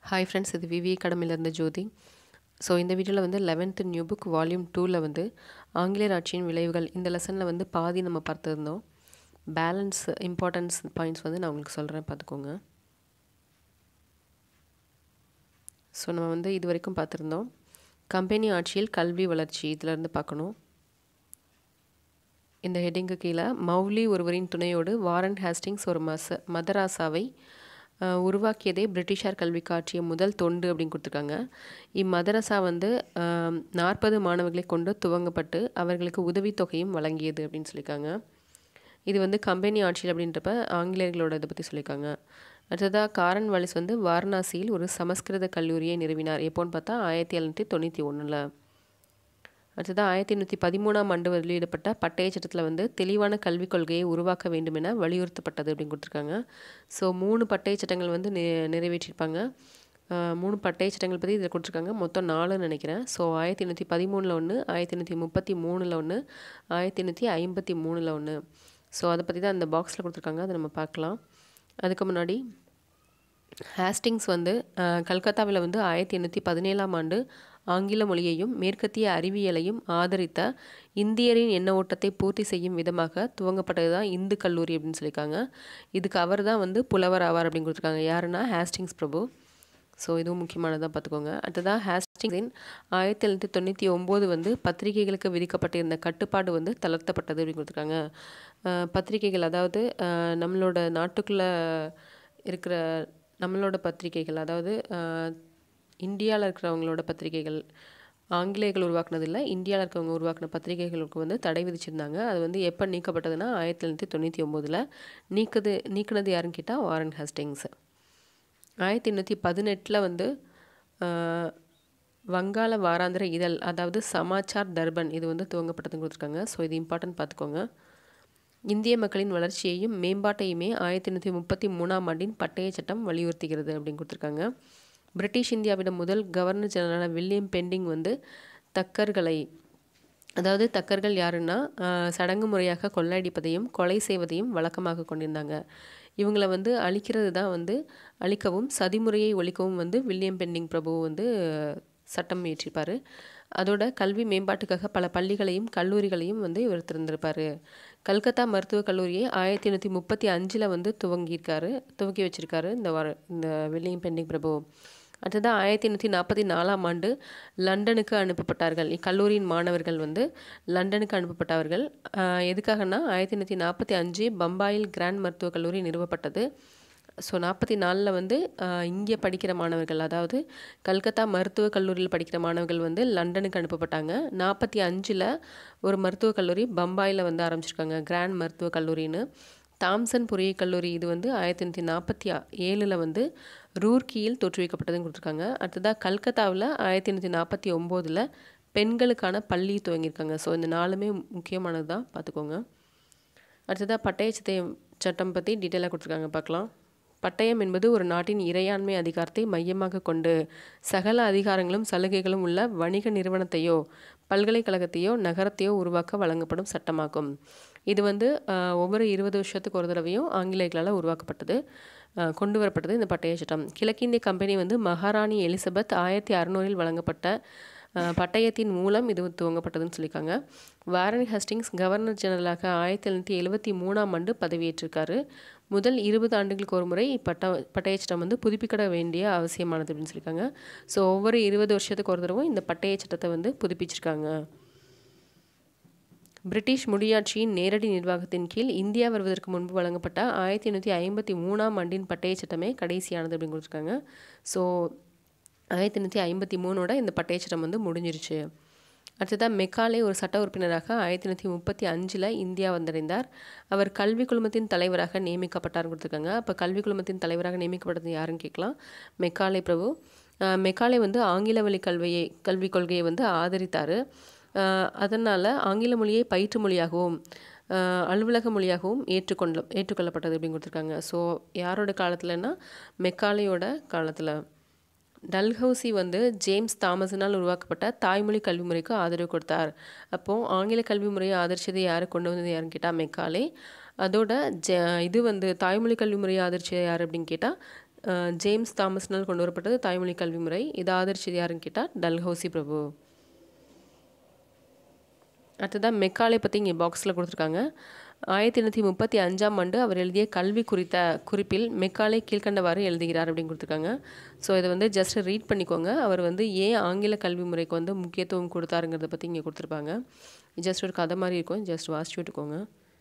hi friends இது விவி அகாடமிலேருந்து ஜோதி so இந்த வீடியோவில் வந்து லெவன்த்து நியூ புக் வால்யூம் டூவில் வந்து ஆங்கிலேயர் ஆட்சியின் விளைவுகள் இந்த லெசனில் வந்து பாதி நம்ம பார்த்துருந்தோம் பேலன்ஸ் இம்பார்ட்டன்ஸ் பாயிண்ட்ஸ் வந்து நான் உங்களுக்கு சொல்கிறேன் பார்த்துக்கோங்க ஸோ நம்ம வந்து இது வரைக்கும் பார்த்துருந்தோம் கம்பெனி ஆட்சியில் கல்வி வளர்ச்சி இதிலேருந்து பார்க்கணும் இந்த ஹெட்டிங்கு கீழே மௌலி ஒருவரின் துணையோடு வாரன் ஹேஸ்டிங்ஸ் ஒரு மச மதராசாவை அஹ், உருவாக்கியதே பிரிட்டிஷார் கல்விக்கு ஆற்றிய முதல் தொண்டு அப்படின்னு கொடுத்துருக்காங்க இம்மதரசா வந்து நாற்பது மாணவர்களை கொண்டு துவங்கப்பட்டு அவர்களுக்கு உதவித்தொகையும் வழங்கியது அப்படின்னு சொல்லியிருக்காங்க இது வந்து கம்பெனி ஆட்சியில் அப்படின்றப்ப ஆங்கிலேயர்களோட இதை பற்றி சொல்லியிருக்காங்க அடுத்ததாக காரன் வாலிஸ் வந்து வாரணாசியில் ஒரு சமஸ்கிருத கல்லூரியை நிறுவினார் எப்போன்னு பார்த்தா ஆயிரத்தி எழுநூற்றி தொண்ணூற்றி ஒன்றில் அடுத்ததாக ஆயிரத்தி எண்ணூற்றி பதிமூணாம் ஆண்டு வெளியிடப்பட்ட பட்டய சட்டத்தில் வந்து தெளிவான கல்விக் கொள்கையை உருவாக்க வேண்டும் என வலியுறுத்தப்பட்டது அப்படின்னு கொடுத்துருக்காங்க ஸோ மூணு பட்டய சட்டங்கள் வந்து நி நிறைவேற்றியிருப்பாங்க ஆஹ் மூணு பட்டய சட்டங்கள் பற்றி இதில் கொடுத்துருக்காங்க மொத்தம் நாலுன்னு நினைக்கிறேன் ஸோ ஆயிரத்தி எண்ணூற்றி பதிமூணில் ஒன்று ஆயிரத்தி எண்ணூற்றி முப்பத்தி மூணில் ஒன்று ஆயிரத்தி எண்ணூற்றி ஐம்பத்தி மூணில் ஒன்று ஸோ அதை பற்றி தான் அந்த பாக்ஸில் கொடுத்துருக்காங்க அதை நம்ம பார்க்கலாம் அதுக்கு முன்னாடி ஹேஸ்டிங்ஸ் வந்து அஹ், கல்கத்தாவில் வந்து ஆயிரத்தி எண்ணூற்றி பதினேழாம் ஆண்டு ஆங்கில மொழியையும் மேற்கத்திய அறிவியலையும் ஆதரித்த இந்தியரின் எண்ண ஓட்டத்தை பூர்த்தி செய்யும் விதமாக துவங்கப்பட்டது தான் இந்து கல்லூரி அப்படின்னு சொல்லியிருக்காங்க இதுக்கு அவர் தான் வந்து புலவர் ஆவார் அப்படின்னு கொடுத்துருக்காங்க யாருன்னா ஹேஸ்டிங்ஸ் பிரபு ஸோ இதுவும் முக்கியமானதாக பார்த்துக்கோங்க அடுத்ததாக ஹேஸ்டிங்ஸின் ஆயிரத்தி எழுநூற்றி தொண்ணூற்றி ஒம்பது வந்து பத்திரிகைகளுக்கு விதிக்கப்பட்டிருந்த கட்டுப்பாடு வந்து தளர்த்தப்பட்டது அப்படின்னு கொடுத்துருக்காங்க அஹ், பத்திரிகைகள் அதாவது அஹ், நம்மளோட நாட்டுக்குள்ளே இருக்கிற நம்மளோட பத்திரிகைகள் அதாவது இந்தியாவில் இருக்கிறவங்களோட பத்திரிகைகள் ஆங்கிலேயர்கள் உருவாக்குனது இல்லை இந்தியாவில் இருக்கிறவங்க உருவாக்கின பத்திரிகைகளுக்கு வந்து தடை விதிச்சிருந்தாங்க அது வந்து எப்போ நீக்கப்பட்டதுன்னா ஆயிரத்தி எழுநூற்றி தொண்ணூற்றி ஒம்போதில் நீக்குது நீக்கினது யாருன்னு கேட்டால் வாரன் ஹேஸ்டிங்ஸ் ஆயிரத்தி எண்ணூற்றி பதினெட்டில் வந்து ஆஹ், வங்காள வாராந்திர இதழ் அதாவது சமாச்சார் தர்பன் இது வந்து துவங்கப்பட்டதுன்னு கொடுத்துருக்காங்க ஸோ இது இம்பார்ட்டன்ட் பார்த்துக்கோங்க இந்திய மக்களின் வளர்ச்சியையும் மேம்பாட்டையுமே ஆயிரத்தி எண்ணூற்றி முப்பத்தி மூணாம் ஆண்டின் பட்டய சட்டம் வலியுறுத்துகிறது அப்படின்னு கொடுத்துருக்காங்க பிரிட்டிஷ் இந்தியாவிடம் முதல் கவர்னர் ஜெனரலான வில்லியம் பெண்டிங் வந்து தக்கர்களை அதாவது தக்கர்கள் யாருன்னா ஆஹ், சடங்கு முறையாக கொள்ளையடிப்பதையும் கொலை செய்வதையும் வழக்கமாக கொண்டிருந்தாங்க இவங்களை வந்து அழிக்கிறது தான் வந்து அழிக்கவும் சதிமுறையை ஒழிக்கவும் வந்து வில்லியம் பெண்டிங் பிரபு வந்து சட்டம் இயற்றிருப்பார் அதோட கல்வி மேம்பாட்டுக்காக பல பள்ளிகளையும் கல்லூரிகளையும் வந்து இவர் திறந்திருப்பார் கல்கத்தா மருத்துவக் கல்லூரியை ஆயிரத்தி எண்ணூற்றி முப்பத்தி அஞ்சில் வந்து துவங்கியிருக்காரு துவக்கி வச்சிருக்காரு இந்த வார இந்த வில்லியம் பெண்டிங் பிரபு அடுத்ததாக ஆயிரத்தி எண்ணூற்றி நாற்பத்தி நாலாம் ஆண்டு லண்டனுக்கு அனுப்பப்பட்டார்கள் இக்கல்லூரியின் மாணவர்கள் வந்து லண்டனுக்கு அனுப்பப்பட்டவர்கள் ஆஹ் எதுக்காகனா ஆயிரத்தி எண்ணூற்றி நாற்பத்தி அஞ்சு பம்பாயில் கிராண்ட் மருத்துவக் கல்லூரி நிறுவப்பட்டது ஸோ நாற்பத்தி நாலில் வந்து இங்கே படிக்கிற மாணவர்கள் அதாவது கல்கத்தா மருத்துவக் கல்லூரியில் படிக்கிற மாணவர்கள் வந்து லண்டனுக்கு அனுப்பப்பட்டாங்க நாற்பத்தி அஞ்சில் ஒரு மருத்துவக் கல்லூரி பம்பாயில் வந்து ஆரம்பிச்சிருக்காங்க கிராண்ட் மருத்துவக் கல்லூரின்னு தாம்சன் பொறியியல் கல்லூரி இது வந்து ஆயிரத்தி எண்ணூற்றி நாற்பத்தி ஏழில் வந்து ரூர்க்கியில் தோற்றுவிக்கப்பட்டதுன்னு கொடுத்துருக்காங்க அடுத்ததாக கல்கத்தாவில் ஆயிரத்தி எண்ணூற்றி நாற்பத்தி ஒம்போதில் பெண்களுக்கான பள்ளி துவங்கியிருக்காங்க ஸோ இந்த நாலுமே முக்கியமானது தான் பார்த்துக்கோங்க அடுத்ததாக பட்டய சட்டயம் சட்டம் பற்றி டீட்டெயிலாக கொடுத்துருக்காங்க பார்க்கலாம் பட்டயம் என்பது ஒரு நாட்டின் இறையாண்மை அதிகாரத்தை மையமாக கொண்டு சகல அதிகாரங்களும் சலுகைகளும் உள்ள வணிக நிறுவனத்தையோ பல்கலைக்கழகத்தையோ நகரத்தையோ உருவாக்க வழங்கப்படும் சட்டமாகும் இது வந்து ஆஹ், ஒவ்வொரு இருபது வருஷத்துக்கு ஒரு தடவையும் ஆங்கிலேயர்களால் உருவாக்கப்பட்டது ஆஹ், கொண்டு வரப்பட்டது இந்த பட்டய சட்டம் கிழக்கிந்திய கம்பெனி வந்து மகாராணி எலிசபெத் ஆயிரத்தி அறுநூறில் வழங்கப்பட்ட ஆஹ், பட்டயத்தின் மூலம் இது துவங்கப்பட்டதுன்னு சொல்லியிருக்காங்க வாரன் ஹஸ்டிங்ஸ் கவர்னர் ஜெனரலாக ஆயிரத்தி எழுநூற்றி எழுபத்தி மூணாம் ஆண்டு பதவியேற்றிருக்காரு முதல் இருபது ஆண்டுகளுக்கு ஒரு முறை இப்பட்ட பட்டய சட்டம் வந்து புதுப்பிக்கப்பட வேண்டிய அவசியமானது அப்படின்னு சொல்லியிருக்காங்க ஸோ ஒவ்வொரு இருபது வருஷத்துக்கு ஒரு தடவை இந்த பட்டய சட்டத்தை வந்து புதுப்பிச்சிருக்காங்க பிரிட்டிஷ் முடியாட்சியின் நேரடி நிர்வாகத்தின் கீழ் இந்தியா வருவதற்கு முன்பு வழங்கப்பட்ட ஆயிரத்தி எண்ணூற்றி ஐம்பத்தி மூணாம் ஆண்டின் பட்டய சட்டமே கடைசியானது அப்படின்னு கொடுத்துருக்காங்க ஸோ ஆயிரத்தி எண்ணூற்றி ஐம்பத்தி மூணோட இந்த பட்டய சட்டம் வந்து முடிஞ்சிருச்சு அடுத்ததாக மெக்காலே ஒரு சட்ட உறுப்பினராக ஆயிரத்தி எண்ணூற்றி முப்பத்தி அஞ்சில் இந்தியா வந்தடைந்தார் அவர் கல்வி குழுமத்தின் தலைவராக நியமிக்கப்பட்டார்னு கொடுத்துருக்காங்க அப்போ கல்வி குழுமத்தின் தலைவராக நியமிக்கப்பட்டது யாருன்னு கேட்கலாம் மெக்காலே பிரபு அஹ் மெக்காலே வந்து ஆங்கில வழி கல்வியை கல்விக் கொள்கையை வந்து ஆதரித்தார் அதனால் ஆங்கில மொழியை பயிற்று மொழியாகவும் அஹ் அலுவலக மொழியாகவும் ஏற்றுக்கொள்ள ஏற்றுக்கொள்ளப்பட்டது அப்படின்னு கொடுத்துருக்காங்க ஸோ யாரோட காலத்துலன்னா மெக்காலேயோட காலத்தில் டல்ஹவுசி வந்து ஜேம்ஸ் தாமஸினால் உருவாக்கப்பட்ட தாய்மொழி கல்வி முறைக்கு ஆதரவு கொடுத்தார் அப்போது ஆங்கில கல்வி முறையை ஆதரிச்சது யார் கொண்டு வந்தது யாருன்னு கேட்டால் மெக்காலே அதோட ஜ இது வந்து தாய்மொழி கல்வி முறையை ஆதரிச்சது யார் அப்படின்னு கேட்டால் அஹ், ஜேம்ஸ் தாமஸ்னால் கொண்டு வரப்பட்டது தாய்மொழி கல்வி முறை இதை ஆதரிச்சது யாருன்னு கேட்டால் டல்ஹௌசி பிரபு அடுத்ததான் மெக்காலே பற்றி இங்கே பாக்ஸில் கொடுத்துருக்காங்க ஆயிரத்தி எண்ணூற்றி முப்பத்தி அஞ்சாம் ஆண்டு அவர் எழுதிய கல்வி குறித்த குறிப்பில் மெக்காலே கீழ்க்கண்டவாறு எழுதுகிறார் அப்படின்னு கொடுத்துருக்காங்க ஸோ இதை வந்து ஜஸ்ட் ரீட் பண்ணிக்கோங்க அவர் வந்து ஏன் ஆங்கில கல்வி முறைக்கு வந்து முக்கியத்துவம் கொடுத்தாருங்கிறத பற்றி இங்கே கொடுத்துருப்பாங்க ஜஸ்ட் ஒரு கதை மாதிரி இருக்கும் ஜஸ்ட் வாசிச்சு விட்டுக்கோங்க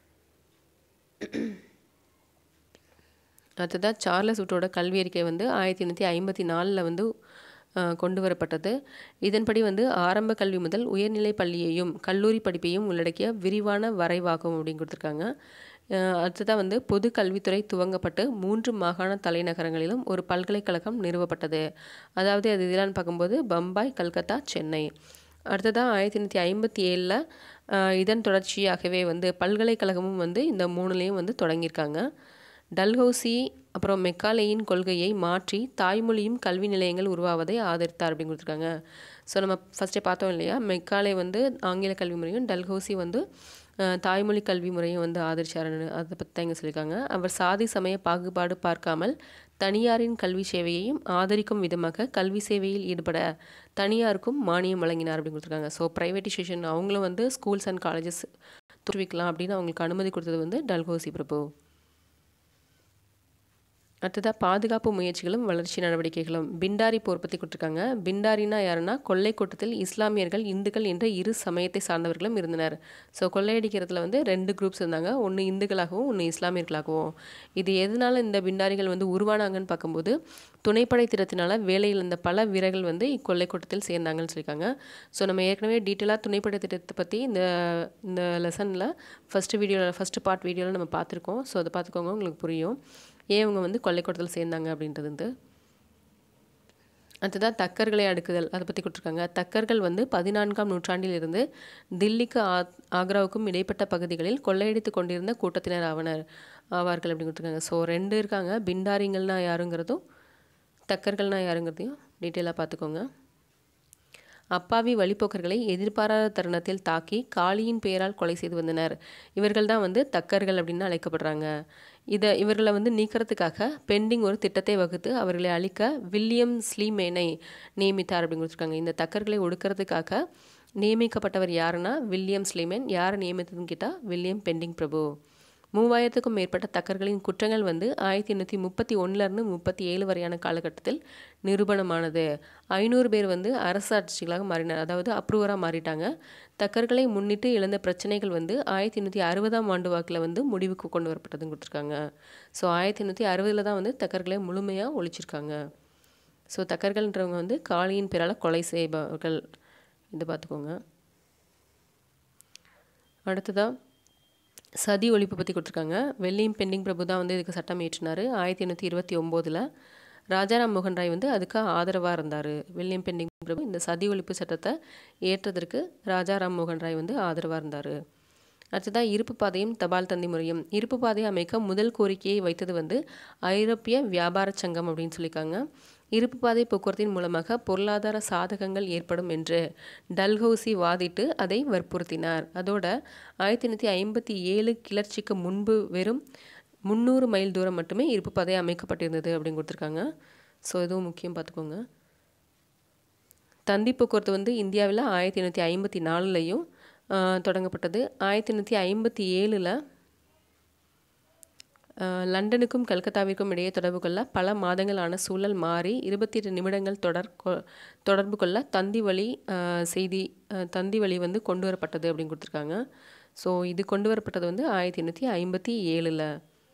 அடுத்ததாக சார்லஸ் உட்டோட கல்வி அறிக்கை வந்து ஆயிரத்தி எண்ணூற்றி ஐம்பத்தி நாலில் வந்து அஹ், கொண்டு வரப்பட்டது இதன்படி வந்து ஆரம்ப கல்வி முதல் உயர்நிலை பள்ளியையும் கல்லூரி படிப்பையும் உள்ளடக்கிய விரிவான வரைவாகும் அப்படின்னு கொடுத்துருக்காங்க அஹ், அடுத்ததாக வந்து பொது கல்வித்துறை துவங்கப்பட்டு மூன்று மாகாண தலைநகரங்களிலும் ஒரு பல்கலைக்கழகம் நிறுவப்பட்டது அதாவது அது இதெல்லாம் பார்க்கும்போது பம்பாய் கல்கத்தா சென்னை அடுத்ததாக ஆயிரத்தி எண்ணூற்றி ஐம்பத்தி ஏழில் இதன் தொடர்ச்சியாகவே வந்து பல்கலைக்கழகமும் வந்து இந்த மூணுலேயும் வந்து தொடங்கியிருக்காங்க டல்ஹௌசி அப்புறம் மெக்காலேயின் கொள்கையை மாற்றி தாய்மொழியும் கல்வி நிலையங்கள் உருவாவதை ஆதரித்தார் அப்படின்னு கொடுத்துருக்காங்க ஸோ நம்ம ஃபஸ்ட்டே பார்த்தோம் இல்லையா மெக்காலே வந்து ஆங்கில கல்வி முறையும் டல்ஹௌசி வந்து அஹ், தாய்மொழி கல்வி முறையும் வந்து ஆதரிச்சாருன்னு அதை பற்றி தான் இங்கே சொல்லியிருக்காங்க அவர் சாதி சமய பாகுபாடு பார்க்காமல் தனியாரின் கல்வி சேவையையும் ஆதரிக்கும் விதமாக கல்வி சேவையில் ஈடுபட தனியாருக்கும் மானியம் வழங்கினார் அப்படின்னு கொடுத்துருக்காங்க ஸோ ப்ரைவேட்டைசேஷன் அவங்களும் வந்து ஸ்கூல்ஸ் அண்ட் காலேஜஸ் தோற்றுவிக்கலாம் அப்படின்னு அவங்களுக்கு அனுமதி கொடுத்தது வந்து டல்ஹௌசி பிரபு அடுத்ததாக பாதுகாப்பு முயற்சிகளும் வளர்ச்சி நடவடிக்கைகளும் பிண்டாரி போர் பற்றி கொடுத்துருக்காங்க பிண்டாரினா யாருன்னா கொள்ளை கூட்டத்தில் இஸ்லாமியர்கள் இந்துக்கள் என்ற இரு சமயத்தை சார்ந்தவர்களும் இருந்தனர் ஸோ கொள்ளையடிக்கிறதுல வந்து ரெண்டு குரூப்ஸ் இருந்தாங்க ஒன்று இந்துக்களாகவும் ஒன்று இஸ்லாமியர்களாகவும் இது எதனால இந்த பிண்டாரிகள் வந்து உருவானாங்கன்னு பார்க்கும்போது துணைப்படை திட்டத்தினால வேலையில் இருந்த பல வீரர்கள் வந்து இக்கொள்ளை கூட்டத்தில் சேர்ந்தாங்கன்னு சொல்லியிருக்காங்க ஸோ நம்ம ஏற்கனவே டீட்டெயிலாக துணைப்படை திட்டத்தை பற்றி இந்த இந்த லெசனில் ஃபஸ்ட்டு வீடியோவில் ஃபஸ்ட்டு பார்ட் வீடியோவில் நம்ம பார்த்துருக்கோம் ஸோ அதை பார்த்துக்கோங்க உங்களுக்கு புரியும் ஏன் இவங்க வந்து கொள்ளைக்கூடத்தில் சேர்ந்தாங்க அப்படின்றது வந்து அடுத்ததாக தக்கர்களை அடுக்குதல் அதை பற்றி கொடுத்துருக்காங்க தக்கர்கள் வந்து பதினான்காம் நூற்றாண்டில் இருந்து தில்லிக்கு ஆ ஆக்ராவுக்கும் இடைப்பட்ட பகுதிகளில் கொள்ளையடித்து கொண்டிருந்த கூட்டத்தினர் ஆவனர் ஆவார்கள் அப்படின்னு கொடுத்துருக்காங்க ஸோ ரெண்டு இருக்காங்க பிண்டாரிங்கள்னா யாருங்கிறதும் தக்கர்கள்னா யாருங்கிறதையும் டீட்டெயிலாக பார்த்துக்கோங்க அப்பாவி வழிப்போக்கர்களை எதிர்பாராத தருணத்தில் தாக்கி காளியின் பெயரால் கொலை செய்து வந்தனர் இவர்கள் தான் வந்து தக்கர்கள் அப்படின்னு அழைக்கப்படுறாங்க இதை இவர்களை வந்து நீக்கிறதுக்காக பெண்டிங் ஒரு திட்டத்தை வகுத்து அவர்களை அழிக்க வில்லியம் ஸ்லீமேனை நியமித்தார் அப்படின்னு கொடுத்துருக்காங்க இந்த தக்கர்களை ஒடுக்கிறதுக்காக நியமிக்கப்பட்டவர் யாருன்னா வில்லியம் ஸ்லீமேன் யாரை நியமித்ததுன்னு கேட்டால் வில்லியம் பெண்டிங் பிரபு மூவாயிரத்துக்கும் மேற்பட்ட தக்கர்களின் குற்றங்கள் வந்து ஆயிரத்தி எண்ணூற்றி முப்பத்தி ஒன்றுலேருந்து முப்பத்தி ஏழு வரையான காலகட்டத்தில் நிரூபணமானது ஐநூறு பேர் வந்து அரசாட்சிகளாக மாறினார் அதாவது அப்ரூவராக மாறிட்டாங்க தக்கர்களை முன்னிட்டு எழுந்த பிரச்சனைகள் வந்து ஆயிரத்தி எண்ணூற்றி அறுபதாம் ஆண்டு வாக்கில் வந்து முடிவுக்கு கொண்டு வரப்பட்டதுன்னு கொடுத்துருக்காங்க ஸோ ஆயிரத்தி எண்ணூற்றி அறுபதில் தான் வந்து தக்கர்களை முழுமையாக ஒழிச்சிருக்காங்க ஸோ தக்கர்கள்ன்றவங்க வந்து காளியின் பேரால் கொலை செய்பவர்கள் இது பார்த்துக்கோங்க அடுத்ததாக சதி ஒழிப்பு பற்றி கொடுத்துருக்காங்க வெள்ளியும் பெண்டிங் பிரபு தான் வந்து இதுக்கு சட்டம் இயற்றினார் ஆயிரத்தி எண்ணூற்றி இருபத்தி ஒம்போதில் ராஜாராம் மோகன் ராய் வந்து அதுக்கு ஆதரவாக இருந்தார் வெள்ளியம் பெண்டிங் பிரபு இந்த சதி ஒழிப்பு சட்டத்தை ஏற்றதற்கு ராஜாராம் மோகன் ராய் வந்து ஆதரவாக இருந்தார் அடுத்ததாக இருப்பு பாதையும் தபால் தந்தி முறையும் இருப்பு பாதையை அமைக்க முதல் கோரிக்கையை வைத்தது வந்து ஐரோப்பிய வியாபார சங்கம் அப்படின்னு சொல்லியிருக்காங்க இருப்பு பாதை போக்குவரத்தின் மூலமாக பொருளாதார சாதகங்கள் ஏற்படும் என்று டல்ஹௌசி வாதிட்டு அதை வற்புறுத்தினார் அதோட ஆயிரத்தி எண்ணூற்றி ஐம்பத்தி ஏழு கிளர்ச்சிக்கு முன்பு வெறும் முந்நூறு மைல் தூரம் மட்டுமே இருப்பு பாதை அமைக்கப்பட்டிருந்தது அப்படின்னு கொடுத்துருக்காங்க ஸோ இதுவும் முக்கியம் பார்த்துக்கோங்க தந்தி போக்குவரத்து வந்து இந்தியாவில் ஆயிரத்தி எண்ணூற்றி ஐம்பத்தி நாலுலையும் தொடங்கப்பட்டது ஆயிரத்தி எண்ணூற்றி ஐம்பத்தி ஏழில் லண்டனுக்கும் கல்கத்தாவிற்கும் இடையே தொடர்பு கொள்ள பல மாதங்கள் ஆன சூழல் மாறி இருபத்தி எட்டு நிமிடங்கள் தொடர் தொடர்பு கொள்ள தந்தி வழி செய்தி தந்தி வழி வந்து கொண்டு வரப்பட்டது அப்படின்னு கொடுத்துருக்காங்க ஸோ இது கொண்டு வரப்பட்டது வந்து ஆயிரத்தி எண்ணூற்றி ஐம்பத்தி ஏழில்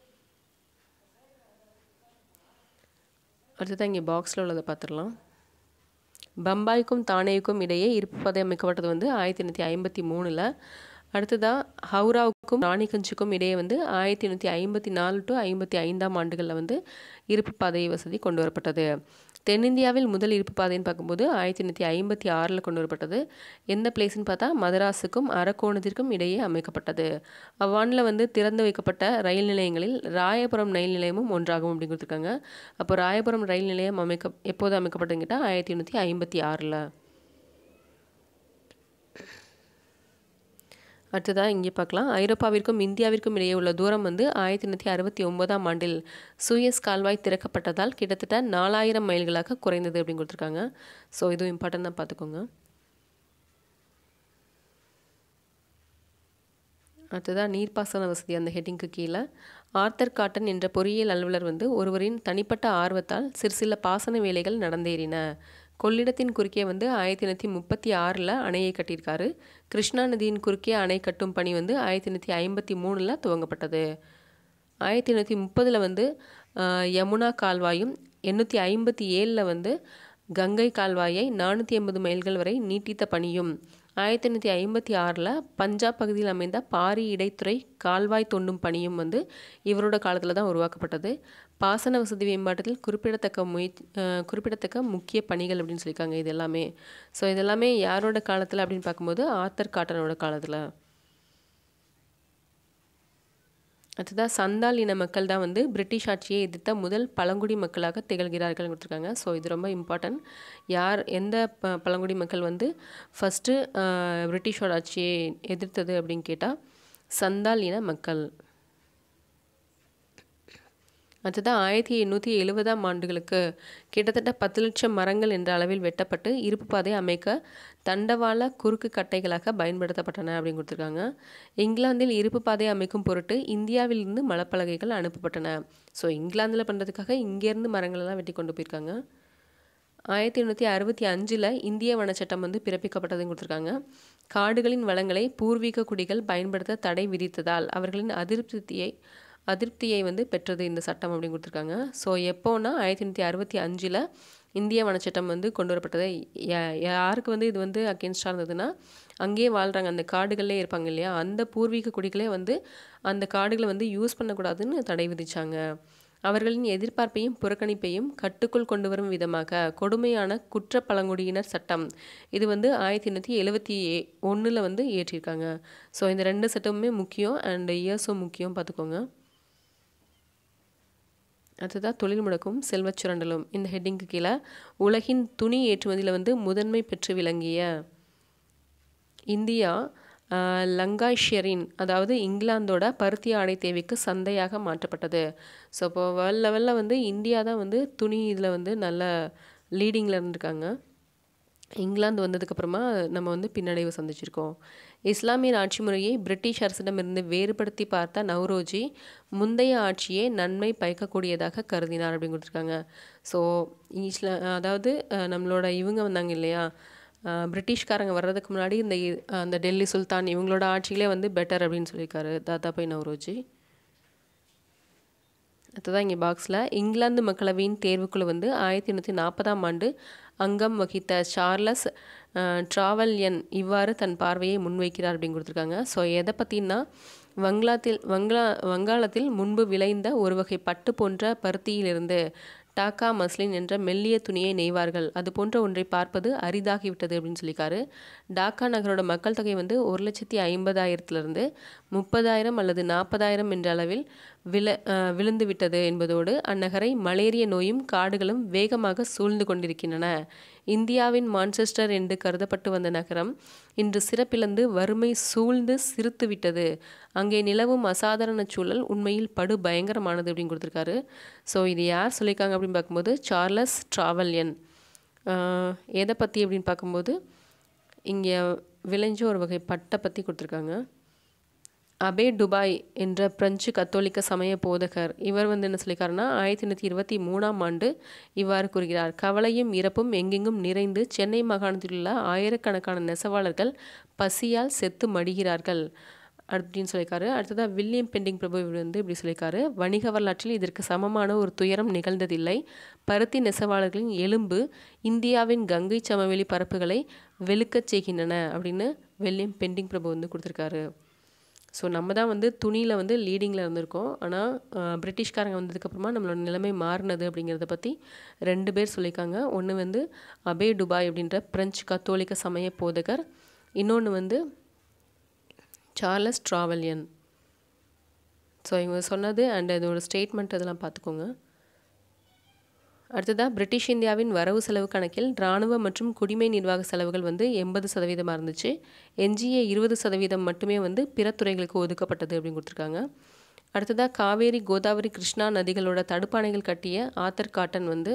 அடுத்ததான் இங்கே பாக்ஸில் உள்ளதை பார்த்துடலாம் பம்பாய்க்கும் தானேவுக்கும் இடையே இருப்பு பாதை அமைக்கப்பட்டது வந்து ஆயிரத்தி எண்ணூற்றி ஐம்பத்தி மூணில் அடுத்ததாக ஹவுராவுக்கும் ராணிகஞ்சுக்கும் இடையே வந்து ஆயிரத்தி எண்ணூற்றி ஐம்பத்தி நாலு டு ஐம்பத்தி ஐந்தாம் ஆண்டுகளில் வந்து இருப்பு பாதை வசதி கொண்டு வரப்பட்டது தென்னிந்தியாவில் முதல் இருப்பு பாதைன்னு பார்க்கும்போது ஆயிரத்தி எண்ணூற்றி ஐம்பத்தி ஆறில் கொண்டு வரப்பட்டது எந்த பிளேஸ்ன்னு பார்த்தா மதராஸுக்கும் அரக்கோணத்திற்கும் இடையே அமைக்கப்பட்டது அவ்வாண்டில் வந்து திறந்து வைக்கப்பட்ட ரயில் நிலையங்களில் ராயபுரம் ரயில் நிலையமும் ஒன்றாகும் அப்படின்னு கொடுத்துருக்காங்க அப்போ ராயபுரம் ரயில் நிலையம் அமைக்க எப்போது அமைக்கப்பட்டதுன்னு கேட்டால் ஆயிரத்தி எண்ணூற்றி ஐம்பத்தி ஆறில் அடுத்ததாக இங்கே பார்க்கலாம் ஐரோப்பாவிற்கும் இந்தியாவிற்கும் இடையே உள்ள தூரம் வந்து ஆயிரத்தி எண்ணூற்றி அறுபத்தி ஒன்பதாம் ஆண்டில் சூயஸ் கால்வாய் திறக்கப்பட்டதால் கிட்டத்தட்ட நாலாயிரம் மைல்களாக குறைந்தது அப்படின்னு கொடுத்துருக்காங்க ஸோ இதுவும் இம்பார்ட்டன் தான் பார்த்துக்கோங்க அடுத்ததாக நீர்ப்பாசன வசதி அந்த ஹெட்டிங்க்கு கீழே ஆர்த்தர் காட்டன் என்ற பொறியியல் அலுவலர் வந்து ஒருவரின் தனிப்பட்ட ஆர்வத்தால் சிறு சில பாசன வேலைகள் நடந்தேறின கொள்ளிடத்தின் குறுக்கே வந்து ஆயிரத்தி எண்ணூற்றி முப்பத்தி ஆறில் அணையை கட்டியிருக்காரு கிருஷ்ணா நதியின் குறுக்கே அணை கட்டும் பணி வந்து ஆயிரத்தி எண்ணூற்றி ஐம்பத்தி மூணில் துவங்கப்பட்டது ஆயிரத்தி எண்ணூற்றி முப்பதில் வந்து யமுனா கால்வாயும் எண்ணூற்றி ஐம்பத்தி ஏழில் வந்து கங்கை கால்வாயை நானூற்றி ஐம்பது மைல்கள் வரை நீட்டித்த பணியும் ஆயிரத்தி எண்ணூற்றி ஐம்பத்தி ஆறில் பஞ்சாப் பகுதியில் அமைந்த பாரி இடைத்துறை கால்வாய் தோண்டும் பணியும் வந்து இவரோட காலத்தில் தான் உருவாக்கப்பட்டது பாசன வசதி மேம்பாட்டத்தில் குறிப்பிடத்தக்க முயற்சி குறிப்பிடத்தக்க முக்கிய பணிகள் அப்படின்னு சொல்லியிருக்காங்க இது எல்லாமே ஸோ இதெல்லாமே யாரோட காலத்தில் அப்படின்னு பார்க்கும்போது ஆத்தர் காட்டனோட காலத்தில் அடுத்ததாக சந்தால் இன மக்கள் தான் வந்து பிரிட்டிஷ் ஆட்சியை எதிர்த்த முதல் பழங்குடி மக்களாக திகழ்கிறார்கள் கொடுத்துருக்காங்க ஸோ இது ரொம்ப இம்பார்ட்டன்ட் யார் எந்த ப பழங்குடி மக்கள் வந்து ஃபஸ்ட்டு பிரிட்டிஷோட ஆட்சியை எதிர்த்தது அப்படின்னு கேட்டால் சந்தால் இன மக்கள் அடுத்ததாக ஆயிரத்தி எண்ணூற்றி எழுபதாம் ஆண்டுகளுக்கு கிட்டத்தட்ட பத்து லட்சம் மரங்கள் என்ற அளவில் வெட்டப்பட்டு இருப்பு பாதை அமைக்க தண்டவாள குறுக்கு கட்டைகளாக பயன்படுத்தப்பட்டன அப்படின்னு கொடுத்துருக்காங்க இங்கிலாந்தில் இருப்பு பாதை அமைக்கும் பொருட்டு இந்தியாவிலிருந்து மலப்பலகைகள் அனுப்பப்பட்டன ஸோ இங்கிலாந்தில் பண்ணுறதுக்காக இங்கேருந்து மரங்களெல்லாம் வெட்டி கொண்டு போயிருக்காங்க ஆயிரத்தி எண்ணூற்றி அறுபத்தி அஞ்சில் இந்திய வனச்சட்டம் வந்து பிறப்பிக்கப்பட்டதுன்னு கொடுத்துருக்காங்க காடுகளின் வளங்களை பூர்வீக குடிகள் பயன்படுத்த தடை விதித்ததால் அவர்களின் அதிருப்தியை அதிருப்தியை வந்து பெற்றது இந்த சட்டம் அப்படின்னு கொடுத்துருக்காங்க ஸோ எப்போனா ஆயிரத்தி எண்ணூற்றி அறுபத்தி அஞ்சில் இந்திய வனச்சட்டம் வந்து கொண்டு வரப்பட்டது யாருக்கு வந்து இது வந்து அகேன்ஸ்டாக இருந்ததுன்னா அங்கேயே வாழ்கிறாங்க அந்த காடுகளே இருப்பாங்க இல்லையா அந்த பூர்வீக குடிகளே வந்து அந்த காடுகளை வந்து யூஸ் பண்ணக்கூடாதுன்னு தடை விதித்தாங்க அவர்களின் எதிர்பார்ப்பையும் புறக்கணிப்பையும் கட்டுக்குள் கொண்டு வரும் விதமாக கொடுமையான குற்ற பழங்குடியினர் சட்டம் இது வந்து ஆயிரத்தி எண்ணூற்றி எழுபத்தி ஒன்றில் வந்து ஏற்றிருக்காங்க ஸோ இந்த ரெண்டு சட்டமுமே முக்கியம் அண்ட் இயர்ஸும் முக்கியம் பார்த்துக்கோங்க அடுத்ததாக தொழில் முடக்கும் செல்வச் சுரண்டலும் இந்த ஹெட்டிங்க்கு கீழே உலகின் துணி ஏற்றுமதியில் வந்து முதன்மை பெற்று விளங்கிய இந்தியா லங்காஷியரின் அதாவது இங்கிலாந்தோட பருத்தி ஆடை தேவைக்கு சந்தையாக மாற்றப்பட்டது ஸோ இப்போ வேர்ல்ட் லெவலில் வந்து இந்தியா தான் வந்து துணி இதில் வந்து நல்ல லீடிங்கில் இருந்திருக்காங்க இங்கிலாந்து வந்ததுக்கப்புறமா நம்ம வந்து பின்னடைவு சந்திச்சிருக்கோம் இஸ்லாமிய ஆட்சி முறையை பிரிட்டிஷ் அரசிடமிருந்து வேறுபடுத்தி பார்த்த நவ்ரோஜி முந்தைய ஆட்சியே நன்மை பயக்கக்கூடியதாக கருதினார் அப்படின்னு கொடுத்துருக்காங்க ஸோ இஸ்லா அதாவது நம்மளோட இவங்க வந்தாங்க இல்லையா பிரிட்டிஷ்காரங்க வர்றதுக்கு முன்னாடி இந்த அந்த டெல்லி சுல்தான் இவங்களோட ஆட்சியிலே வந்து பெட்டர் அப்படின்னு சொல்லியிருக்காரு தாதாபாய் நவ்ரோஜி அடுத்ததான் இங்கே பாக்ஸில் இங்கிலாந்து மக்களவையின் தேர்வுக்குழு வந்து ஆயிரத்தி எண்ணூற்றி நாற்பதாம் ஆண்டு அங்கம் வகித்த சார்லஸ் ட்ராவல்யன் இவ்வாறு தன் பார்வையை முன்வைக்கிறார் அப்படின்னு கொடுத்துருக்காங்க ஸோ எதை பற்றினா வங்காளத்தில் வங்களா வங்காளத்தில் முன்பு விளைந்த ஒரு வகை பட்டு போன்ற பருத்தியிலிருந்து டாக்கா மஸ்லின் என்ற மெல்லிய துணியை நெய்வார்கள் அது போன்ற ஒன்றை பார்ப்பது அரிதாகிவிட்டது அப்படின்னு சொல்லியிருக்காரு டாக்கா நகரோட மக்கள் தொகை வந்து ஒரு லட்சத்தி ஐம்பதாயிரத்துலேருந்து முப்பதாயிரம் அல்லது நாற்பதாயிரம் என்ற அளவில் விழ விழுந்து விட்டது என்பதோடு அந்நகரை மலேரிய நோயும் காடுகளும் வேகமாக சூழ்ந்து கொண்டிருக்கின்றன இந்தியாவின் மான்செஸ்டர் என்று கருதப்பட்டு வந்த நகரம் இன்று சிறப்பிழந்து வறுமை சூழ்ந்து சிரித்து விட்டது அங்கே நிலவும் அசாதாரண சூழல் உண்மையில் படு பயங்கரமானது அப்படின்னு கொடுத்துருக்காரு ஸோ இது யார் சொல்லியிருக்காங்க அப்படின்னு பார்க்கும்போது சார்லஸ் ட்ராவல்யன் எதை பற்றி அப்படின்னு பார்க்கும்போது இங்கே விளைஞ்ச ஒரு வகை பட்டை பற்றி கொடுத்துருக்காங்க அபே டுபாய் என்ற பிரெஞ்சு கத்தோலிக்க சமய போதகர் இவர் வந்து என்ன சொல்லியிருக்காருன்னா ஆயிரத்தி எண்ணூற்றி இருபத்தி மூணாம் ஆண்டு இவ்வாறு கூறுகிறார் கவலையும் இறப்பும் எங்கெங்கும் நிறைந்து சென்னை மாகாணத்தில் உள்ள ஆயிரக்கணக்கான நெசவாளர்கள் பசியால் செத்து மடிகிறார்கள் அப்படின்னு சொல்லியிருக்காரு அடுத்ததாக வில்லியம் பெண்டிங் பிரபு வந்து இப்படி சொல்லியிருக்காரு வணிக வரலாற்றில் இதற்கு சமமான ஒரு துயரம் நிகழ்ந்ததில்லை பருத்தி நெசவாளர்களின் எலும்பு இந்தியாவின் கங்கை சமவெளி பரப்புகளை வெளுக்கச் செய்கின்றன அப்படின்னு வில்லியம் பெண்டிங் பிரபு வந்து கொடுத்துருக்காரு ஸோ நம்ம தான் வந்து துணியில் வந்து லீடிங்கில் இருந்திருக்கோம் ஆனால் பிரிட்டிஷ்காரங்க வந்ததுக்கப்புறமா நம்மளோட நிலைமை மாறினது அப்படிங்கிறத பற்றி ரெண்டு பேர் சொல்லியிருக்காங்க ஒன்று வந்து அபே டுபாய் அப்படின்ற பிரெஞ்சு கத்தோலிக்க சமய போதகர் இன்னொன்று வந்து சார்லஸ் ட்ராவல்யன் ஸோ இவங்க சொன்னது அண்ட் இதோட ஸ்டேட்மெண்ட் இதெல்லாம் பார்த்துக்கோங்க அடுத்ததாக பிரிட்டிஷ் இந்தியாவின் வரவு செலவு கணக்கில் இராணுவ மற்றும் குடிமை நிர்வாக செலவுகள் வந்து எண்பது சதவீதமாக இருந்துச்சு எஞ்சிய இருபது சதவீதம் மட்டுமே வந்து பிற துறைகளுக்கு ஒதுக்கப்பட்டது அப்படின்னு கொடுத்துருக்காங்க அடுத்ததாக காவேரி கோதாவரி கிருஷ்ணா நதிகளோட தடுப்பணைகள் கட்டிய ஆத்தர் காட்டன் வந்து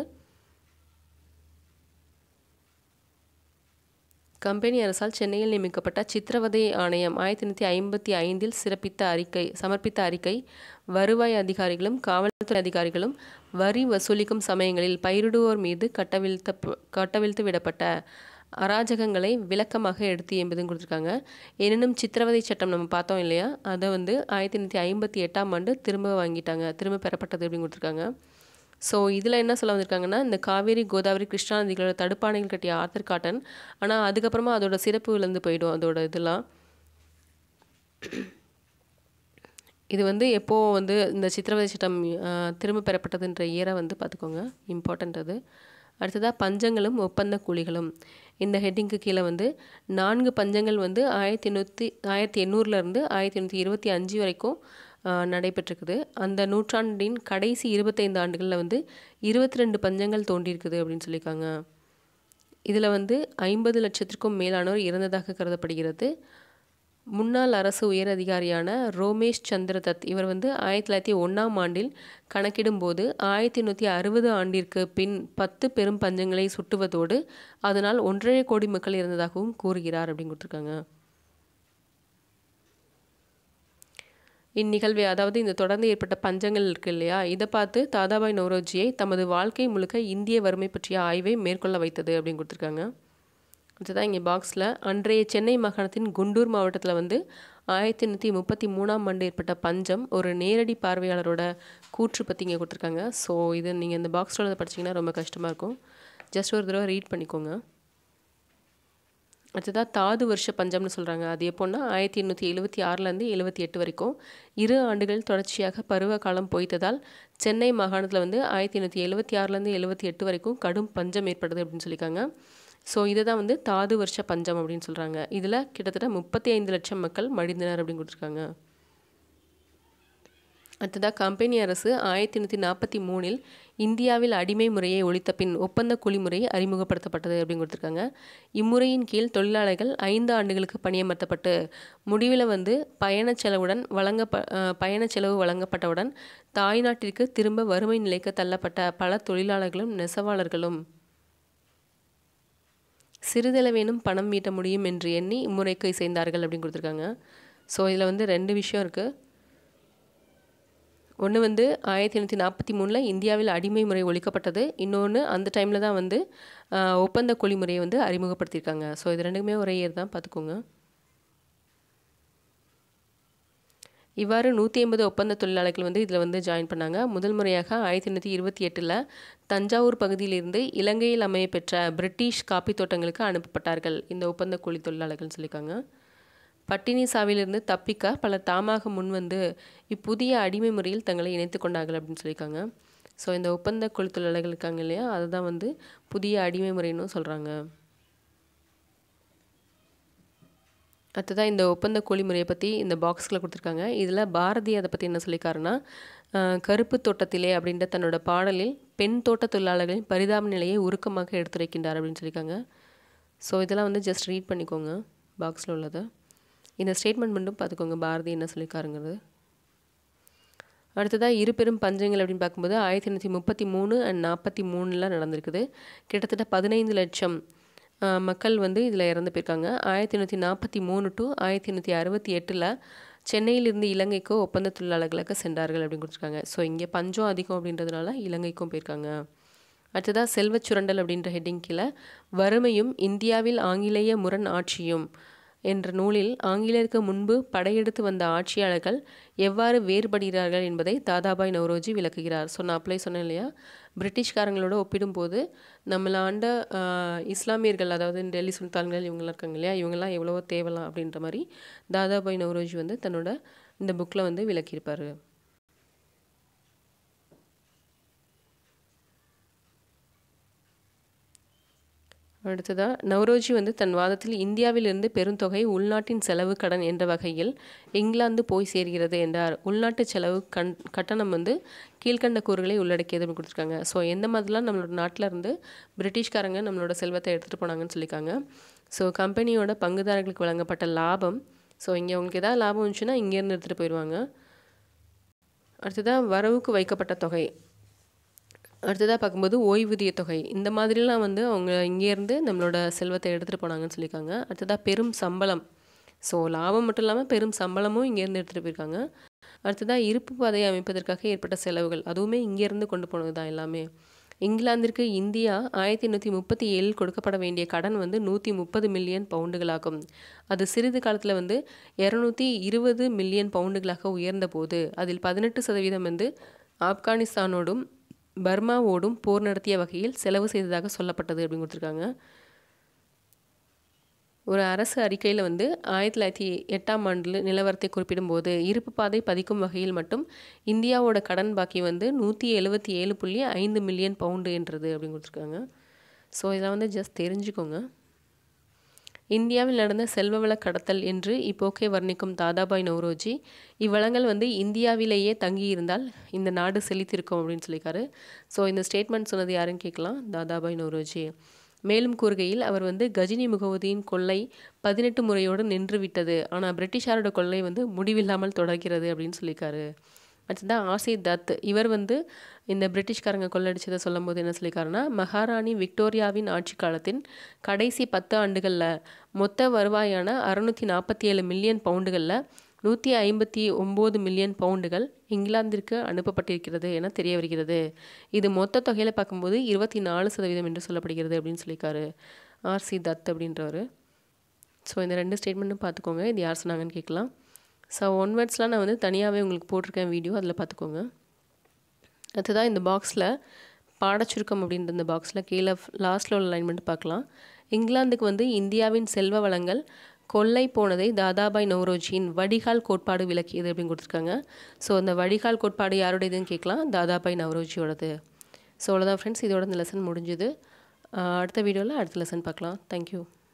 கம்பெனி அரசால் சென்னையில் நியமிக்கப்பட்ட சித்திரவதை ஆணையம் ஆயிரத்தி தொண்ணூற்றி ஐம்பத்தி ஐந்தில் சிறப்பித்த அறிக்கை சமர்ப்பித்த அறிக்கை வருவாய் அதிகாரிகளும் காவல்துறை அதிகாரிகளும் வரி வசூலிக்கும் சமயங்களில் பயிரிடுவோர் மீது கட்டவிழ்த்த கட்டவிழ்த்து விடப்பட்ட அராஜகங்களை விளக்கமாக எடுத்து என்பதும் கொடுத்துருக்காங்க எனினும் சித்திரவதை சட்டம் நம்ம பார்த்தோம் இல்லையா அதை வந்து ஆயிரத்தி தொண்ணூற்றி ஐம்பத்தி எட்டாம் ஆண்டு திரும்ப வாங்கிட்டாங்க திரும்ப பெறப்பட்டது அப்படின்னு கொடுத்துருக்காங்க ஸோ இதில் என்ன சொல்ல வந்திருக்காங்கன்னா இந்த காவேரி கோதாவரி கிருஷ்ணா நதிகளோட தடுப்பாணைகள் கட்டிய ஆத்தர் காட்டன் ஆனால் அதுக்கப்புறமா அதோட சிறப்பு விழுந்து போயிடும் அதோட இதெல்லாம் இது வந்து எப்போது வந்து இந்த சித்திரவதை சட்டம் திரும்ப பெறப்பட்டதுன்ற இயரை வந்து பார்த்துக்கோங்க இம்பார்ட்டண்ட் அது அடுத்ததாக பஞ்சங்களும் ஒப்பந்த கூலிகளும் இந்த ஹெட்டிங்க்கு கீழே வந்து நான்கு பஞ்சங்கள் வந்து ஆயிரத்தி எண்ணூற்றி ஆயிரத்தி எண்ணூறுலேருந்து ஆயிரத்தி எண்ணூற்றி இருபத்தி அஞ்சு வரைக்கும் நடைபெற்றிருக்குது அந்த நூற்றாண்டின் கடைசி இருபத்தைந்து ஆண்டுகளில் வந்து இருபத்தி ரெண்டு பஞ்சங்கள் தோன்றியிருக்குது அப்படின்னு சொல்லியிருக்காங்க இதில் வந்து ஐம்பது லட்சத்திற்கும் மேலானோர் இறந்ததாக கருதப்படுகிறது முன்னாள் அரசு உயர் அதிகாரியான ரோமேஷ் சந்திரதத் இவர் வந்து ஆயிரத்தி தொள்ளாயிரத்தி ஒன்றாம் ஆண்டில் கணக்கிடும்போது ஆயிரத்தி எண்ணூற்றி அறுபது ஆண்டிற்கு பின் பத்து பெரும் பஞ்சங்களை சுட்டுவதோடு அதனால் ஒன்றரை கோடி மக்கள் இருந்ததாகவும் கூறுகிறார் அப்படின்னு கொடுத்துருக்காங்க இந்நிகழ்வை அதாவது இந்த தொடர்ந்து ஏற்பட்ட பஞ்சங்கள் இருக்கு இல்லையா இதை பார்த்து தாதாபாய் நவ்ரோஜியை தமது வாழ்க்கை முழுக்க இந்திய வறுமை பற்றிய ஆய்வை மேற்கொள்ள வைத்தது அப்படின்னு கொடுத்துருக்காங்க அடுத்ததான் இங்கே பாக்ஸில் அன்றைய சென்னை மாகாணத்தின் குண்டூர் மாவட்டத்தில் வந்து ஆயிரத்தி எண்ணூற்றி முப்பத்தி மூணாம் ஆண்டு ஏற்பட்ட பஞ்சம் ஒரு நேரடி பார்வையாளரோட கூற்று பற்றி இங்கே கொடுத்துருக்காங்க ஸோ இது நீங்கள் இந்த பாக்ஸோட படிச்சிங்கன்னா ரொம்ப கஷ்டமாக இருக்கும் ஜஸ்ட் ஒரு தடவை ரீட் பண்ணிக்கோங்க அடுத்ததாக தாது வருஷ பஞ்சம்னு சொல்கிறாங்க அது எப்போன்னா ஆயிரத்தி எண்ணூற்றி எழுபத்தி ஆறுலேருந்து எழுபத்தி எட்டு வரைக்கும் இரு ஆண்டுகள் தொடர்ச்சியாக பருவ காலம் பொய்த்ததால் சென்னை மாகாணத்தில் வந்து ஆயிரத்தி எண்ணூற்றி எழுபத்தி ஆறுலேருந்து எழுபத்தி எட்டு வரைக்கும் கடும் பஞ்சம் ஏற்படுது அப்படின்னு சொல்லியிருக்காங்க ஸோ இதை தான் வந்து தாது வருஷ பஞ்சம் அப்படின்னு சொல்கிறாங்க இதில் கிட்டத்தட்ட முப்பத்தி ஐந்து லட்சம் மக்கள் மடிந்தனர் அப்படின்னு கொடுத்துருக்காங்க அடுத்ததாக கம்பெனி அரசு ஆயிரத்தி எண்ணூற்றி நாற்பத்தி மூணில் இந்தியாவில் அடிமை முறையை ஒழித்த பின் ஒப்பந்த கூலி முறை அறிமுகப்படுத்தப்பட்டது அப்படின்னு கொடுத்துருக்காங்க இம்முறையின் கீழ் தொழிலாளர்கள் ஐந்து ஆண்டுகளுக்கு பணியமர்த்தப்பட்டு முடிவில் வந்து பயணச் செலவுடன் வழங்கப்ப பயணச் செலவு வழங்கப்பட்டவுடன் தாய்நாட்டிற்கு திரும்ப வறுமை நிலைக்கு தள்ளப்பட்ட பல தொழிலாளர்களும் நெசவாளர்களும் சிறிதளவேனும் பணம் ஈட்ட முடியும் என்று எண்ணி இம்முறைக்கு இசைந்தார்கள் அப்படின்னு கொடுத்துருக்காங்க ஸோ இதில் வந்து ரெண்டு விஷயம் இருக்குது ஒன்று வந்து ஆயிரத்தி எண்ணூற்றி நாற்பத்தி மூணில் இந்தியாவில் அடிமை முறை ஒழிக்கப்பட்டது இன்னொன்று அந்த டைமில் தான் வந்து ஒப்பந்த கூலி முறையை வந்து அறிமுகப்படுத்தியிருக்காங்க ஸோ இது ரெண்டுக்குமே ஒரே இயர் தான் பார்த்துக்கோங்க இவ்வாறு நூற்றி ஐம்பது ஒப்பந்த தொழிலாளர்கள் வந்து இதில் வந்து ஜாயின் பண்ணாங்க முதல் முறையாக ஆயிரத்தி எண்ணூற்றி இருபத்தி எட்டில் தஞ்சாவூர் பகுதியிலிருந்து இலங்கையில் அமைய பெற்ற பிரிட்டிஷ் காப்பி தோட்டங்களுக்கு அனுப்பப்பட்டார்கள் இந்த ஒப்பந்த கூலி தொழிலாளர்கள்னு சொல்லியிருக்காங்க பட்டினி சாவிலிருந்து தப்பிக்க பலர் தாமாக முன்வந்து இப்புதிய அடிமை முறையில் தங்களை இணைத்து கொண்டார்கள் அப்படின்னு சொல்லியிருக்காங்க ஸோ இந்த ஒப்பந்த குழு தொழிலாளர்கள் இருக்காங்க இல்லையா அதை தான் வந்து புதிய அடிமை முறைன்னு சொல்கிறாங்க அடுத்ததாக இந்த ஒப்பந்த கூலி முறையை பற்றி இந்த பாக்ஸில் கொடுத்துருக்காங்க இதில் பாரதி அதை பற்றி என்ன சொல்லியிருக்காருன்னா கருப்பு தோட்டத்திலே அப்படின்ற தன்னோட பாடலில் பெண் தோட்ட தொழிலாளர்களின் பரிதாப நிலையை உருக்கமாக எடுத்துரைக்கின்றார் அப்படின்னு சொல்லியிருக்காங்க ஸோ இதெல்லாம் வந்து ஜஸ்ட் ரீட் பண்ணிக்கோங்க பாக்ஸில் உள்ளதை இந்த ஸ்டேட்மெண்ட் மட்டும் பார்த்துக்கோங்க பாரதி என்ன சொல்லியிருக்காருங்கிறது அடுத்ததாக இரு பெரும் பஞ்சங்கள் அப்படின்னு பார்க்கும்போது ஆயிரத்தி எண்ணூற்றி முப்பத்தி மூணு அண்ட் நாற்பத்தி மூணில் நடந்திருக்குது கிட்டத்தட்ட பதினைந்து லட்சம் மக்கள் வந்து இதில் இறந்து போயிருக்காங்க ஆயிரத்தி எண்ணூற்றி நாற்பத்தி மூணு டு ஆயிரத்தி எண்ணூற்றி அறுபத்தி எட்டில் சென்னையிலிருந்து இலங்கைக்கு ஒப்பந்த தொழிலாளர்களுக்கு சென்றார்கள் அப்படின்னு கொடுத்துருக்காங்க ஸோ இங்கே பஞ்சம் அதிகம் அப்படின்றதுனால இலங்கைக்கும் போயிருக்காங்க அடுத்ததாக செல்வச் சுரண்டல் அப்படின்ற ஹெட்டிங் கீழே வறுமையும் இந்தியாவில் ஆங்கிலேய முரண் ஆட்சியும் என்ற நூலில் ஆங்கிலேயருக்கு முன்பு படையெடுத்து வந்த ஆட்சியாளர்கள் எவ்வாறு வேறுபடுகிறார்கள் என்பதை தாதாபாய் நவ்ரோஜி விளக்குகிறார் ஸோ நான் அப்ளை சொன்னேன் இல்லையா பிரிட்டிஷ்காரங்களோட ஒப்பிடும்போது நம்மள ஆண்ட இஸ்லாமியர்கள் அதாவது டெல்லி சுல்தான்கள் இவங்களாம் இருக்காங்க இல்லையா இவங்கெல்லாம் எவ்வளவோ தேவலாம் அப்படின்ற மாதிரி தாதாபாய் நவ்ரோஜி வந்து தன்னோட இந்த புக்கில் வந்து விளக்கியிருப்பார் அடுத்ததாக நவ்ரோஜி வந்து தன் வாதத்தில் இந்தியாவிலிருந்து பெருந்தொகை உள்நாட்டின் செலவு கடன் என்ற வகையில் இங்கிலாந்து போய் சேர்கிறது என்றார் உள்நாட்டு செலவு கண் கட்டணம் வந்து கீழ்கண்ட கூறுகளை உள்ளடக்கியது அப்படின்னு கொடுத்துருக்காங்க ஸோ எந்த மாதிரிலாம் நம்மளோட நாட்டில் இருந்து பிரிட்டிஷ்காரங்க நம்மளோட செல்வத்தை எடுத்துகிட்டு போனாங்கன்னு சொல்லியிருக்காங்க ஸோ கம்பெனியோட பங்குதாரர்களுக்கு வழங்கப்பட்ட லாபம் ஸோ இங்கே உங்களுக்கு எதாவது லாபம் வந்துச்சுன்னா இங்கேருந்து எடுத்துகிட்டு போயிடுவாங்க அடுத்ததாக வரவுக்கு வைக்கப்பட்ட தொகை அடுத்ததாக பார்க்கும்போது ஓய்வூதிய தொகை இந்த மாதிரிலாம் வந்து அவங்க இங்கேருந்து நம்மளோட செல்வத்தை எடுத்துகிட்டு போனாங்கன்னு சொல்லியிருக்காங்க அடுத்ததாக பெரும் சம்பளம் ஸோ லாபம் மட்டும் இல்லாமல் பெரும் சம்பளமும் இங்கேருந்து எடுத்துகிட்டு போயிருக்காங்க அடுத்ததாக இருப்பு பாதையை அமைப்பதற்காக ஏற்பட்ட செலவுகள் அதுவுமே இங்கேருந்து கொண்டு போனது தான் எல்லாமே இங்கிலாந்திற்கு இந்தியா ஆயிரத்தி எண்ணூற்றி முப்பத்தி ஏழில் கொடுக்கப்பட வேண்டிய கடன் வந்து நூற்றி முப்பது மில்லியன் பவுண்டுகளாகும் அது சிறிது காலத்தில் வந்து இரநூத்தி இருபது மில்லியன் பவுண்டுகளாக உயர்ந்த போது அதில் பதினெட்டு சதவீதம் வந்து ஆப்கானிஸ்தானோடும் பர்மாவோடும் போர் நடத்திய வகையில் செலவு செய்ததாக சொல்லப்பட்டது அப்படின்னு கொடுத்துருக்காங்க ஒரு அரசு அறிக்கையில் வந்து ஆயிரத்தி தொள்ளாயிரத்தி எட்டாம் ஆண்டில் நிலவரத்தை குறிப்பிடும்போது இருப்பு பாதை பதிக்கும் வகையில் மட்டும் இந்தியாவோட கடன் பாக்கி வந்து நூற்றி எழுபத்தி ஏழு புள்ளி ஐந்து மில்லியன் பவுண்டு என்றது அப்படின்னு கொடுத்துருக்காங்க ஸோ இதெல்லாம் வந்து ஜஸ்ட் தெரிஞ்சுக்கோங்க இந்தியாவில் நடந்த செல்வ வள கடத்தல் என்று இப்போக்கே வர்ணிக்கும் தாதாபாய் நவ்ரோஜி இவ்வளங்கள் வந்து இந்தியாவிலேயே தங்கியிருந்தால் இந்த நாடு செழித்திருக்கும் அப்படின்னு சொல்லியிருக்காரு ஸோ இந்த ஸ்டேட்மெண்ட் சொன்னது யாருன்னு கேட்கலாம் தாதாபாய் நவ்ரோஜி மேலும் கூறுகையில் அவர் வந்து கஜினி முகவதியின் கொள்ளை பதினெட்டு முறையோடு நின்று விட்டது ஆனால் பிரிட்டிஷாரோட கொள்ளை வந்து முடிவில்லாமல் தொடர்கிறது அப்படின்னு சொல்லியிருக்காரு அடுத்ததான் ஆசி தத் இவர் வந்து இந்த பிரிட்டிஷ்காரங்க கொள்ளடிச்சதை சொல்லும் போது என்ன சொல்லியிருக்காருன்னா மகாராணி விக்டோரியாவின் ஆட்சி காலத்தின் கடைசி பத்து ஆண்டுகளில் மொத்த வருவாயான அறுநூற்றி நாற்பத்தி ஏழு மில்லியன் பவுண்டுகளில் நூற்றி ஐம்பத்தி ஒம்பது மில்லியன் பவுண்டுகள் இங்கிலாந்திற்கு அனுப்பப்பட்டிருக்கிறது என தெரிய வருகிறது இது மொத்த தொகையில் பார்க்கும்போது இருபத்தி நாலு சதவீதம் என்று சொல்லப்படுகிறது அப்படின்னு சொல்லியிருக்காரு ஆர்சி தத் அப்படின்றவர் ஸோ இந்த ரெண்டு ஸ்டேட்மெண்ட்டும் பார்த்துக்கோங்க இது யார் சொன்னாங்கன்னு கேட்கலாம் ஸோ ஒன் வேர்ட்ஸ்லாம் நான் வந்து தனியாகவே உங்களுக்கு போட்டிருக்கேன் வீடியோ அதில் பார்த்துக்கோங்க அடுத்ததாக இந்த பாக்ஸில் பாடச்சுருக்கம் அப்படின்ற இந்த பாக்ஸில் கீழே லாஸ்ட்டில் உள்ள லைன் மட்டும் பார்க்கலாம் இங்கிலாந்துக்கு வந்து இந்தியாவின் செல்வ வளங்கள் கொள்ளை போனதை தாதாபாய் நவ்ரோஜியின் வடிகால் கோட்பாடு விளக்கியது அப்படின்னு கொடுத்துருக்காங்க ஸோ அந்த வடிகால் கோட்பாடு யாருடையதுன்னு கேட்கலாம் தாதாபாய் நவ்ரோஜியோடது ஸோ அவ்வளோதான் ஃப்ரெண்ட்ஸ் இதோட இந்த லெசன் முடிஞ்சுது அடுத்த வீடியோவில் அடுத்த லெசன் பார்க்கலாம் தேங்க்யூ